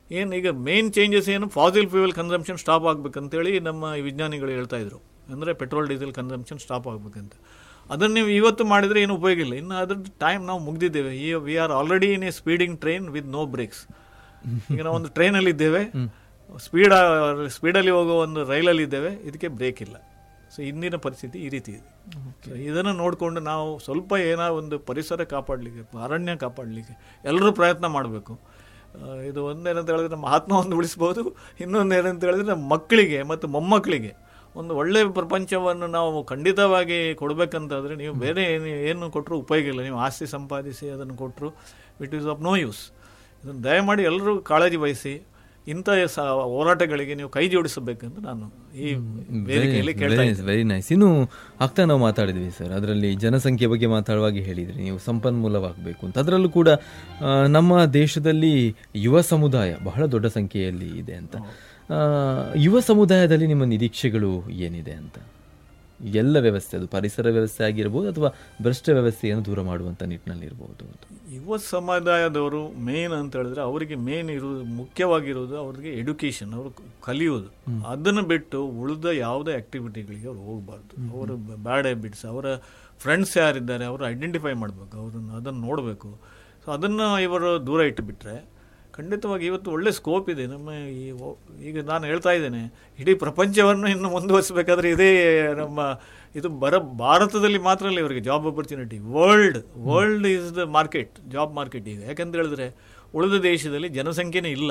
ಏನು ಈಗ main changes ಏನು ಫಾಸಿಲ್ ಫ್ಯೂಯಲ್ ಕನ್ಸಂಪ್ಷನ್ ಸ್ಟಾಪ್ ಆಗಬೇಕಂತೇಳಿ ನಮ್ಮ ವಿಜ್ಞಾನಿಗಳು ಹೇಳ್ತಾ ಇದ್ರು ಅಂದರೆ ಪೆಟ್ರೋಲ್ ಡೀಸೆಲ್ ಕನ್ಸಂಪ್ಷನ್ ಸ್ಟಾಪ್ ಆಗಬೇಕಂತ ಅದನ್ನು ನೀವು ಇವತ್ತು ಮಾಡಿದರೆ ಏನು ಉಪಯೋಗ ಇಲ್ಲ ಇನ್ನು ಅದ್ರ ಟೈಮ್ ನಾವು ಮುಗ್ದಿದ್ದೇವೆ ಈ we are already in a speeding train with no brakes ಈಗ ನಾವು ಒಂದು ಟ್ರೈನಲ್ಲಿ ಇದ್ದೇವೆ ಸ್ಪೀಡ್ ಸ್ಪೀಡಲ್ಲಿ ಹೋಗೋ ಒಂದು ರೈಲಲ್ಲಿ ಇದ್ದೇವೆ ಇದಕ್ಕೆ ಬ್ರೇಕ್ ಇಲ್ಲ ಸೊ ಇಂದಿನ ಪರಿಸ್ಥಿತಿ ಈ ರೀತಿ ಇದೆ ಸೊ ಇದನ್ನು ನೋಡಿಕೊಂಡು ನಾವು ಸ್ವಲ್ಪ ಏನೋ ಒಂದು ಪರಿಸರ ಕಾಪಾಡಲಿಕ್ಕೆ ಅರಣ್ಯ ಕಾಪಾಡಲಿಕ್ಕೆ ಎಲ್ಲರೂ ಪ್ರಯತ್ನ ಮಾಡಬೇಕು ಇದು ಒಂದೇನಂತ ಹೇಳಿದ್ರೆ ಮಹಾತ್ಮ ಒಂದು ಉಳಿಸ್ಬೋದು ಇನ್ನೊಂದು ಏನಂತ ಹೇಳಿದ್ರೆ ನಮ್ಮ ಮಕ್ಕಳಿಗೆ ಮತ್ತು ಮೊಮ್ಮಕ್ಕಳಿಗೆ ಒಂದು ಒಳ್ಳೆಯ ಪ್ರಪಂಚವನ್ನು ನಾವು ಖಂಡಿತವಾಗಿ ಕೊಡಬೇಕಂತಾದರೆ ನೀವು ಬೇರೆ ಏನು ಏನು ಕೊಟ್ಟರು ಉಪಯೋಗ ಇಲ್ಲ ನೀವು ಆಸ್ತಿ ಸಂಪಾದಿಸಿ ಅದನ್ನು ಕೊಟ್ಟರು it is of no use ಇದನ್ನು ದಯಮಾಡಿ ಎಲ್ಲರೂ ಕಾಳಜಿ ವಹಿಸಿ ಇಂಥ ಸ ಹೋರಾಟಗಳಿಗೆ ನೀವು ಕೈ ಜೋಡಿಸಬೇಕಂತ ನಾನು ಈ ವೇದಿಕೆಯಲ್ಲಿ ಕೇಳ್ತಾ ಇದ್ದೀನಿ ವೆರಿ ನೈಸ್ ಇನ್ನು ಆಗ್ತಾ ನಾವು ಮಾತಾಡಿದ್ವಿ ಸರ್ ಅದರಲ್ಲಿ ಜನಸಂಖ್ಯೆ ಬಗ್ಗೆ ಮಾತಾಡುವಾಗ ಹೇಳಿದ್ರಿ ನೀವು ಸಂಪನ್ಮೂಲವಾಗಬೇಕು ಅಂತ ಅದರಲ್ಲೂ ಕೂಡ ಆ, ನಮ್ಮ ದೇಶದಲ್ಲಿ ಯುವ ಸಮುದಾಯ ಬಹಳ ದೊಡ್ಡ ಸಂಖ್ಯೆಯಲ್ಲಿ ಇದೆ ಅಂತ ಆ, ಯುವ ಸಮುದಾಯದಲ್ಲಿ ನಿಮ್ಮ ನಿರೀಕ್ಷೆಗಳು ಏನಿದೆ ಅಂತ ಎಲ್ಲ ವ್ಯವಸ್ಥೆ ಅದು ಪರಿಸರ ವ್ಯವಸ್ಥೆ ಆಗಿರ್ಬೋದು ಅಥವಾ ಭ್ರಷ್ಟ ವ್ಯವಸ್ಥೆಯನ್ನು ದೂರ ಮಾಡುವಂಥ ನಿಟ್ಟಿನಲ್ಲಿ ಇರ್ಬೋದು ಅಂತ ಯುವ ಸಮುದಾಯದವರು ಮೇನ್ ಅಂತ ಹೇಳಿದ್ರೆ ಅವರಿಗೆ ಮೇನ್ ಇರುವುದು ಮುಖ್ಯವಾಗಿರುವುದು ಅವ್ರಿಗೆ ಎಡ್ಯುಕೇಷನ್ ಅವರು ಕಲಿಯೋದು ಅದನ್ನು ಬಿಟ್ಟು ಉಳಿದ ಯಾವುದೇ ಆಕ್ಟಿವಿಟಿಗಳಿಗೆ ಅವ್ರು ಹೋಗಬಾರ್ದು ಅವರು ಬ್ಯಾಡ್ ಹ್ಯಾಬಿಟ್ಸ್ ಅವರ ಫ್ರೆಂಡ್ಸ್ ಯಾರಿದ್ದಾರೆ ಅವರು ಐಡೆಂಟಿಫೈ ಮಾಡಬೇಕು ಅವ್ರನ್ನ ಅದನ್ನು ನೋಡಬೇಕು ಸೊ ಅದನ್ನು ಇವರು ದೂರ ಇಟ್ಟುಬಿಟ್ರೆ ಖಂಡಿತವಾಗಿ ಇವತ್ತು ಒಳ್ಳೆ ಸ್ಕೋಪ್ ಇದೆ ನಮ್ಮ ಈ ಓ- ಈಗ ನಾನು ಹೇಳ್ತಾ ಇದ್ದೇನೆ ಇಡೀ ಪ್ರಪಂಚವನ್ನು ಇನ್ನು ಮುಂದುವರಿಸಬೇಕಾದ್ರೆ ಇದೇ ನಮ್ಮ ಇದು ಬರ ಭಾರತದಲ್ಲಿ ಮಾತ್ರ ಅಲ್ಲ ಇವರಿಗೆ job opportunity world world is the market job market ಈಗ ಯಾಕಂತ ಹೇಳಿದ್ರೆ ಉಳಿದ ದೇಶದಲ್ಲಿ ಜನಸಂಖ್ಯೆನೇ ಇಲ್ಲ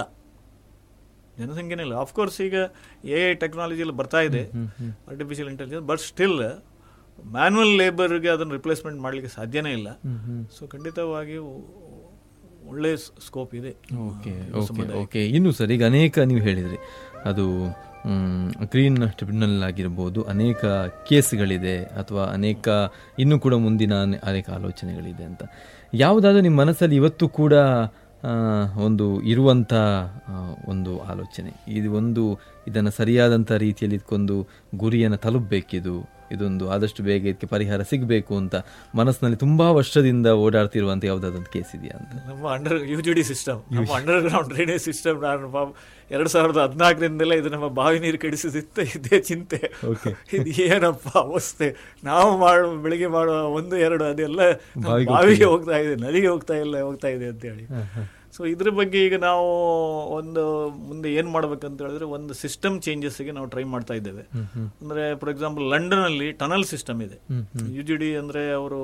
ಜನಸಂಖ್ಯೆನೇ ಇಲ್ಲ ಆಫ್ಕೋರ್ಸ್ ಈಗ ಎ ಐ ಟೆಕ್ನಾಲಜಿಯಲ್ಲಿ ಬರ್ತಾ ಇದೆ artificial intelligence but still manual ಲೇಬರ್ಗೆ ಅದನ್ನು ರಿಪ್ಲೇಸ್ಮೆಂಟ್ ಮಾಡಲಿಕ್ಕೆ ಸಾಧ್ಯನೇ ಇಲ್ಲ ಸೊ ಖಂಡಿತವಾಗಿ ಒಳ್ಳೆ ಸ್ಕೋಪ್ ಇದೆ ಓಕೆ ಓಕೆ ಓಕೆ ಇನ್ನು ಸರ್ ಈಗ ಅನೇಕ ನೀವು ಹೇಳಿದ್ರಿ ಅದು ಗ್ರೀನ್ ಟ್ರಿಬ್ಯುನಲ್ ಆಗಿರ್ಬೋದು ಅನೇಕ ಕೇಸ್ಗಳಿದೆ ಅಥವಾ ಅನೇಕ ಇನ್ನೂ ಕೂಡ ಮುಂದಿನ ಅನೆ- ಅನೇಕ ಆಲೋಚನೆಗಳಿದೆ ಅಂತ ಯಾವುದಾದ್ರೂ ನಿಮ್ಮ ಮನಸ್ಸಲ್ಲಿ ಇವತ್ತು ಕೂಡ ಆ, ಒಂದು ಇರುವಂಥ ಆ, ಒಂದು ಆಲೋಚನೆ ಇದು ಒಂದು ಇದನ್ನು ಸರಿಯಾದಂಥ ರೀತಿಯಲ್ಲಿ ಇದಕ್ಕೊಂದು ಗುರಿಯನ್ನು ತಲುಪಬೇಕಿದು ಇದೊಂದು ಆದಷ್ಟು ಬೇಗ ಇದಕ್ಕೆ ಪರಿಹಾರ ಸಿಗಬೇಕು ಅಂತ ಮನಸ್ಸಿನಲ್ಲಿ ತುಂಬಾ ವರ್ಷದಿಂದ ಓಡಾಡ್ತಿರುವಂಥ ಯಾವುದಾದಂಥ ಕೇಸ್ ಇದೆಯಾ ಅಂತ ನಮ್ಮ under U G D system ನಮ್ಮ ಅಂಡರ್ ಗ್ರೌಂಡ್ ಡ್ರೈನೇಜ್ ಸಿಸ್ಟಮ್ ನಾನು ಪಾಪ ಎರಡು ಸಾವಿರದ ಹದಿನಾಲ್ಕರಿಂದಲೇ ಇದು ನಮ್ಮ ಬಾವಿ ನೀರು ಕೆಡಿಸಿದಿತ್ತ ಇದೇ ಚಿಂತೆ ಇದು ಏನಪ್ಪ ಅವಸ್ಥೆ ನಾವು ಮಾಡೋ ಬೆಳಿಗ್ಗೆ ಮಾಡುವ ಒಂದು ಎರಡು ಅದೆಲ್ಲ ನಮ್ಮ ಬಾವಿಗೆ ಬಾವಿಗೆ ಹೋಗ್ತಾ ಇದೆ ನದಿಗೆ ಹೋಗ್ತಾ ಇಲ್ಲ ಹೋಗ್ತಾ ಇದೆ ಅಂತೇಳಿ ಸೊ ಇದ್ರ ಬಗ್ಗೆ ಈಗ ನಾವು ಒಂದು ಮುಂದೆ ಏನು ಮಾಡ್ಬೇಕಂತ ಹೇಳಿದ್ರೆ ಒಂದು ಸಿಸ್ಟಮ್ ಚೇಂಜಸ್ಗೆ ನಾವು ಟ್ರೈ ಮಾಡ್ತಾ ಇದ್ದೇವೆ ಅಂದ್ರೆ ಫಾರ್ ಎಕ್ಸಾಂಪಲ್ ಲಂಡನಲ್ಲಿ ಟನಲ್ ಸಿಸ್ಟಮ್ ಇದೆ ಯು ಜಿ ಡಿ ಅಂದ್ರೆ ಅವರು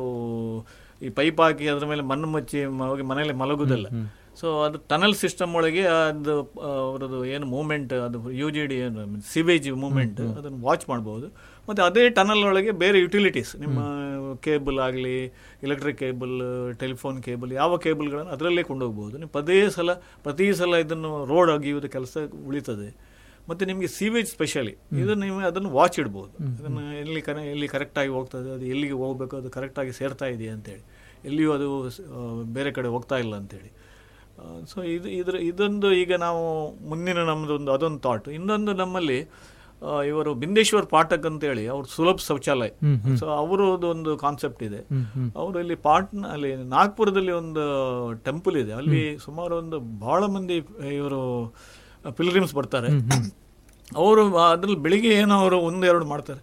ಈ ಪೈಪ್ ಹಾಕಿ ಅದ್ರ ಮೇಲೆ ಮಣ್ಣು ಮುಚ್ಚಿ ಮ- ಹೋಗಿ ಮನೆಯಲ್ಲಿ ಮಲಗುದಿಲ್ಲ ಸೊ ಅದು ಟನಲ್ ಸಿಸ್ಟಮ್ ಒಳಗೆ ಅದು ಆ, ಅವರದ್ದು ಏನು ಮೂಮೆಂಟ್ ಅದು ಯು ಜಿ ಡಿ ಏನು ಸಿವೇಜ್ ಮೂಮೆಂಟ್ ಅದನ್ನು ವಾಚ್ ಮಾಡ್ಬೋದು ಮತ್ತು ಅದೇ ಟನಲ್ ಒಳಗೆ ಬೇರೆ ಯುಟಿಲಿಟೀಸ್ ನಿಮ್ಮ ಕೇಬಲ್ ಆಗಲಿ ಎಲೆಕ್ಟ್ರಿಕ್ ಕೇಬಲ್ ಟೆಲಿಫೋನ್ ಕೇಬಲ್ ಯಾವ ಕೇಬಲ್ಗಳನ್ನು ಅದರಲ್ಲೇ ಕೊಂಡೋಗ್ಬೋದು ನೀವು ಪದೇ ಸಲ ಪ್ರತಿ ಸಲ ಇದನ್ನು ರೋಡ್ ಅಗಿಯುವುದು ಕೆಲಸ ಉಳಿತದೆ ಮತ್ತು ನಿಮಗೆ ಸೀವೇಜ್ ಸ್ಪೆಷಲಿ ಇದು ನೀವು ಅದನ್ನು ವಾಚ್ ಇಡ್ಬೋದು ಅದನ್ನು ಎಲ್ಲಿ ಕನೆ ಎಲ್ಲಿ ಕರೆಕ್ಟಾಗಿ ಹೋಗ್ತದೆ ಅದು ಎಲ್ಲಿಗೆ ಹೋಗಬೇಕು ಅದು ಕರೆಕ್ಟಾಗಿ ಸೇರ್ತಾ ಇದೆಯಾ ಅಂತೇಳಿ ಎಲ್ಲಿಯೂ ಅದು ಆ, ಬೇರೆ ಕಡೆ ಹೋಗ್ತಾ ಇಲ್ಲ ಅಂತೇಳಿ ಸೊ ಇದು ಇದ್ರ ಇದೊಂದು ಈಗ ನಾವು ಮುಂದಿನ ನಮ್ಮದು ಒಂದು ಅದೊಂದು ಥಾಟ್ ಇನ್ನೊಂದು ನಮ್ಮಲ್ಲಿ ಆ, ಇವರು ಬಿಂದೇಶ್ವರ್ ಪಾಠಕ್ ಅಂತೇಳಿ ಅವ್ರು ಸುಲಭ ಶೌಚಾಲಯ ಸೊ ಅವರದ್ದು ಒಂದು ಕಾನ್ಸೆಪ್ಟ್ ಇದೆ ಅವರು ಇಲ್ಲಿ ಪಾಟ್ನ ಅಲ್ಲಿ ನಾಗ್ಪುರದಲ್ಲಿ ಒಂದು ಟೆಂಪಲ್ ಇದೆ ಅಲ್ಲಿ ಸುಮಾರು ಒಂದು ಬಹಳ ಮಂದಿ ಇವರು ಪಿಲ್ಗ್ರಿಮ್ಸ್ ಬರ್ತಾರೆ ಅವರು ಅದ್ರಲ್ಲಿ ಬೆಳಿಗ್ಗೆ ಏನೋ ಅವರು ಒಂದು ಎರಡು ಮಾಡ್ತಾರೆ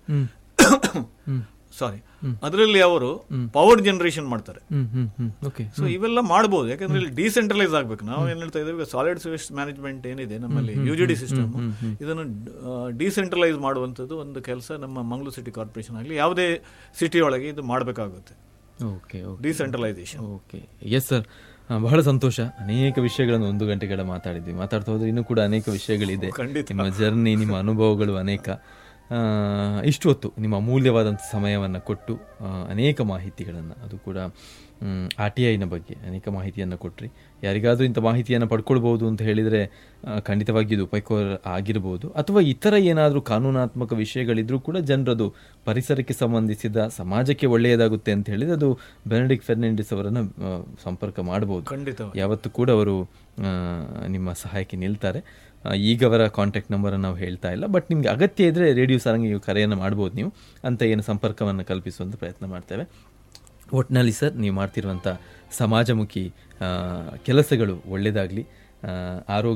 ಸಾರಿ ಅದರಲ್ಲಿ ಅವರು ಪವರ್ ಜನರೇಷನ್ ಮಾಡ್ತಾರೆ ಹ್ಮ್ ಹ್ಮ್ ಹ್ಮ್ ಓಕೆ ಸೊ ಇವೆಲ್ಲ ಮಾಡ್ಬೋದು ಯಾಕಂದ್ರೆ ಇಲ್ಲಿ ಡಿಸೆಂಟ್ರಲೈಸ್ ಆಗ್ಬೇಕು ನಾವು ಏನ್ ಹೇಳ್ತಾ ಇದ್ದೇವೆ ಸಾಲಿಡ್ ವೇಸ್ಟ್ ಮ್ಯಾನೇಜ್ಮೆಂಟ್ ಏನಿದೆ ನಮ್ಮಲ್ಲಿ ಯು ಜಿ ಡಿ ಸಿಸ್ಟಮ್ ಇದನ್ನು ಡಿಸೆಂಟ್ರಲೈಸ್ ಮಾಡುವಂಥದ್ದು ಒಂದು ಕೆಲಸ ನಮ್ಮ ಮಂಗಳೂರು ಸಿಟಿ ಕಾರ್ಪೊರೇಷನ್ ಆಗಲಿ ಯಾವುದೇ ಸಿಟಿ ಒಳಗೆ ಇದು ಮಾಡಬೇಕಾಗುತ್ತೆ okay okay decentralisation okay yes sir ಬಹಳ ಸಂತೋಷ ಅನೇಕ ವಿಷಯಗಳನ್ನು ಒಂದು ಗಂಟೆಗಳ ಮಾತಾಡಿದ್ವಿ ಮಾತಾಡ್ತಾ ಹೋದ್ರೆ ಇನ್ನೂ ಕೂಡ ಅನೇಕ ವಿಷಯಗಳಿದೆ ಖಂಡಿತ. ನಿಮ್ಮ ಜರ್ನಿ ನಿಮ್ಮ ಅನುಭವಗಳು ಅನೇಕ ಆ, ಇಷ್ಟು ಹೊತ್ತು ನಿಮ್ಮ ಅಮೂಲ್ಯವಾದಂಥ ಸಮಯವನ್ನು ಕೊಟ್ಟು ಆ, ಅನೇಕ ಮಾಹಿತಿಗಳನ್ನು ಅದು ಕೂಡ ಆರ್ ಟಿ ಐನ ಬಗ್ಗೆ ಅನೇಕ ಮಾಹಿತಿಯನ್ನು ಕೊಟ್ರಿ ಯಾರಿಗಾದರೂ ಇಂಥ ಮಾಹಿತಿಯನ್ನು ಪಡ್ಕೊಳ್ಬೋದು ಅಂತ ಹೇಳಿದರೆ ಆ, ಖಂಡಿತವಾಗಿ ಇದು ಉಪಯುಕ್ತ ಆಗಿರ್ಬೋದು ಅಥವಾ ಇತರ ಏನಾದರೂ ಕಾನೂನಾತ್ಮಕ ವಿಷಯಗಳಿದ್ರೂ ಕೂಡ ಜನರದು ಪರಿಸರಕ್ಕೆ ಸಂಬಂಧಿಸಿದ ಸಮಾಜಕ್ಕೆ ಒಳ್ಳೆಯದಾಗುತ್ತೆ ಅಂತ ಹೇಳಿದ್ರೆ ಅದು ಬೆನಡಿಕ್ ಫೆರ್ನಾಂಡಿಸ್ ಅವರನ್ನು ಆ, ಸಂಪರ್ಕ ಮಾಡಬಹುದು ಖಂಡಿತ ಯಾವತ್ತೂ ಕೂಡ ಅವರು ಆ, ನಿಮ್ಮ ಸಹಾಯಕ್ಕೆ ನಿಲ್ತಾರೆ ಆ, ಈಗ ಅವರ ಕಾಂಟ್ಯಾಕ್ಟ್ ನಂಬರನ್ನು ನಾವು ಹೇಳ್ತಾ ಇಲ್ಲ ಬಟ್ ನಿಮಗೆ ಅಗತ್ಯ ಇದ್ದರೆ ರೇಡಿಯೋ ಸಾರಂಗಿಗೆ ಕರೆಯನ್ನು ಮಾಡ್ಬೋದು ನೀವು ಅಂತ ಏನು ಸಂಪರ್ಕವನ್ನು ಕಲ್ಪಿಸುವಂಥ ಪ್ರಯತ್ನ ಮಾಡ್ತೇವೆ ಒಟ್ಟಿನಲ್ಲಿ ಸರ್ ನೀವು ಮಾಡ್ತಿರುವಂಥ ಸಮಾಜಮುಖಿ ಆ, ಕೆಲಸಗಳು ಒಳ್ಳೆಯದಾಗಲಿ ಆರೋಗ್ಯ